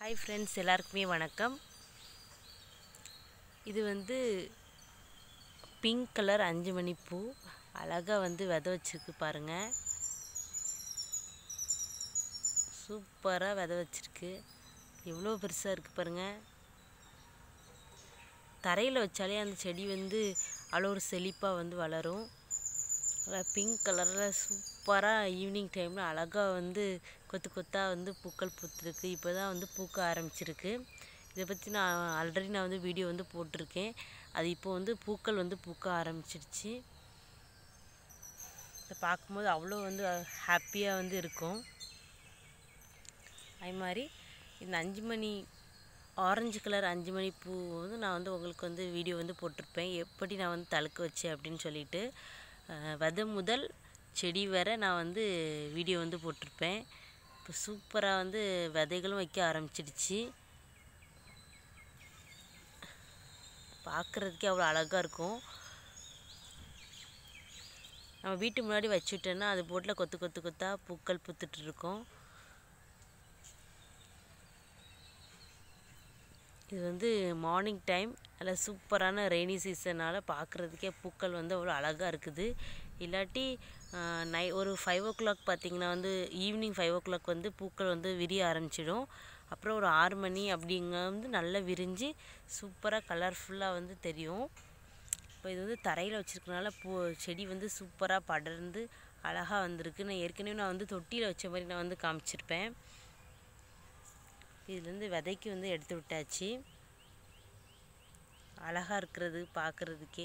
hi friends எல்லாருக்குமே வணக்கம் இது வந்து பிங்க் கலர் அஞ்சு மணி பூ அழகாக வந்து விதை வச்சிருக்கு பாருங்க சூப்பராக விதை வச்சிருக்கு எவ்வளோ பெருசாக இருக்குது பாருங்க தரையில் வச்சாலே அந்த செடி வந்து அவ்வளோ ஒரு செழிப்பாக வந்து வளரும் நல்லா பிங்க் கலரில் சூப்பராக ஈவினிங் டைமில் அழகாக வந்து கொத்து கொத்தாக வந்து பூக்கள் பூத்துருக்கு இப்போ தான் வந்து பூக்க ஆரம்பிச்சிருக்கு இதை பற்றி நான் ஆல்ரெடி நான் வந்து வீடியோ வந்து போட்டிருக்கேன் அது இப்போ வந்து பூக்கள் வந்து பூக்க ஆரம்பிச்சிடுச்சு இதை பார்க்கும்போது அவ்வளோ வந்து ஹாப்பியாக வந்து இருக்கும் அது மாதிரி இந்த அஞ்சு மணி ஆரஞ்சு கலர் அஞ்சு மணி பூ வந்து நான் வந்து உங்களுக்கு வந்து வீடியோ வந்து போட்டிருப்பேன் எப்படி நான் வந்து தழுக்க வச்சேன் அப்படின்னு சொல்லிட்டு அஹ், விதை முதல் செடி வரை நான் வந்து வீடியோ வந்து போட்டிருப்பேன் இப்போ சூப்பராக வந்து விதைகளும் வைக்க ஆரம்பிச்சிடுச்சு பார்க்குறதுக்கே அவ்வளோ அழகாக இருக்கும் நம்ம வீட்டு முன்னாடி வச்சுட்டோன்னா அது போட்டில் கொத்து கொத்து கொத்தா பூக்கள் பூத்துட்டு இருக்கும் இது வந்து மார்னிங் டைம் நல்ல சூப்பரான ரெய்னி சீசனால் பார்க்குறதுக்கே பூக்கள் வந்து அவ்வளோ அழகாக இருக்குது இல்லாட்டி நை ஒரு ஃபைவ் ஓ கிளாக் பார்த்தீங்கன்னா வந்து ஈவினிங் ஃபைவ் ஓ கிளாக் வந்து பூக்கள் வந்து விரிய ஆரம்பிச்சிடும் அப்புறம் ஒரு ஆறு மணி அப்படிங்க வந்து நல்லா விரிஞ்சு சூப்பராக கலர்ஃபுல்லாக வந்து தெரியும் இப்போ இது வந்து தரையில் வச்சுருக்கனால பூ செடி வந்து சூப்பராக படர்ந்து அழகாக வந்திருக்கு நான் ஏற்கனவே நான் வந்து தொட்டியில் வச்ச மாதிரி நான் வந்து காமிச்சிருப்பேன் இதுலேருந்து விதைக்கு வந்து எடுத்து விட்டாச்சு அழகாக இருக்கிறது பார்க்குறதுக்கே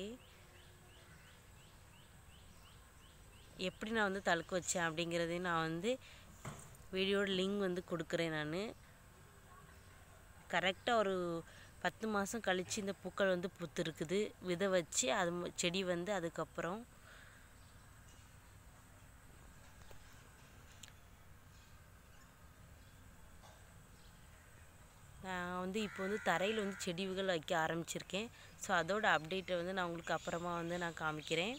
எப்படி நான் வந்து தழுக்க வச்சேன் அப்படிங்கிறதையும் நான் வந்து வீடியோட லிங்க் வந்து கொடுக்குறேன் நான் கரெக்டாக ஒரு பத்து மாதம் கழித்து இந்த பூக்கள் வந்து பூத்துருக்குது விதை வச்சு அது ம- செடி வந்து அதுக்கப்புறம் நான் வந்து இப்போ வந்து தரையில் வந்து செடிகள் வைக்க ஆரம்பிச்சிருக்கேன் ஸோ அதோட அப்டேட்டை வந்து நான் உங்களுக்கு அப்புறமா வந்து நான் காமிக்கிறேன்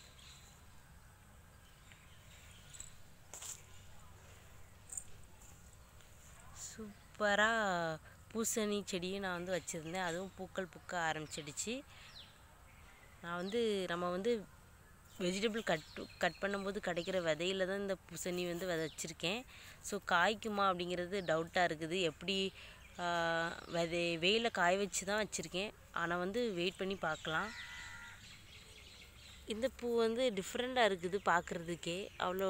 சூப்பராக பூசணி செடியும் நான் வந்து வச்சுருந்தேன் அதுவும் பூக்கள் பூக்க ஆரம்பிச்சிடுச்சு நான் வந்து நம்ம வந்து வெஜிடபிள் கட் கட் பண்ணும்போது கிடைக்கிற விதையில தான் இந்த பூசணி வந்து விதைச்சிருக்கேன் ஸோ காய்க்குமா அப்படிங்கிறது டவுட்டாக இருக்குது எப்படி ஆஹ், விதை வெயிலில் காய வச்சு தான் வச்சுருக்கேன் ஆனால் வந்து வெயிட் பண்ணி பார்க்கலாம் இந்த பூ வந்து டிஃப்ரெண்ட்டாக இருக்குது பார்க்குறதுக்கே அவ்வளோ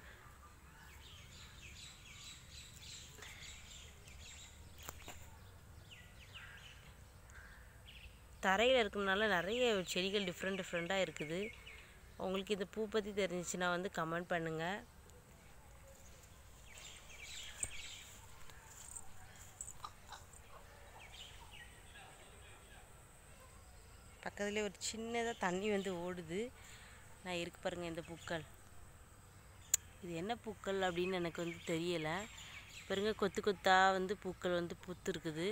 தரையில் இருக்கிறனால நிறைய செடிகள் டிஃப்ரெண்ட் டிஃப்ரெண்ட்டாக இருக்குது உங்களுக்கு இந்த பூ பற்றி தெரிஞ்சிச்சுன்னா வந்து கமெண்ட் பண்ணுங்கள் பக்கத்துலேயே ஒரு சின்னதாக தண்ணி வந்து ஓடுது நான் இருக்கு பாருங்கள் இந்த பூக்கள் இது என்ன பூக்கள் அப்படின்னு எனக்கு வந்து தெரியலை பாருங்க கொத்து கொத்தா வந்து பூக்கள் வந்து பூத்துருக்குது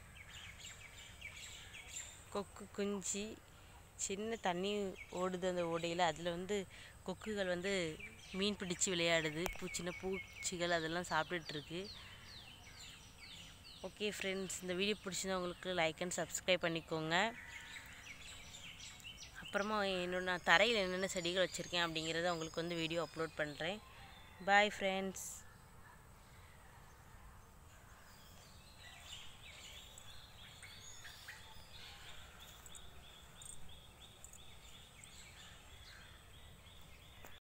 கொக்கு குஞ்சு சின்ன தண்ணி ஓடுது அந்த ஓடையில் அதில் வந்து கொக்குகள் வந்து மீன் பிடிச்சு விளையாடுது பூ சின்ன பூச்சிகள் அதெல்லாம் சாப்பிட்டுட்ருக்கு ஓகே ஃப்ரெண்ட்ஸ் இந்த வீடியோ பிடிச்சிருந்தா உங்களுக்கு லைக் அண்ட் சப்ஸ்கிரைப் பண்ணிக்கோங்க அப்புறமா என்னோட நான் தரையில் என்னென்ன செடிகள் வச்சுருக்கேன் அப்படிங்கிறத உங்களுக்கு வந்து வீடியோ அப்லோட் பண்ணுறேன் பாய் ஃப்ரெண்ட்ஸ்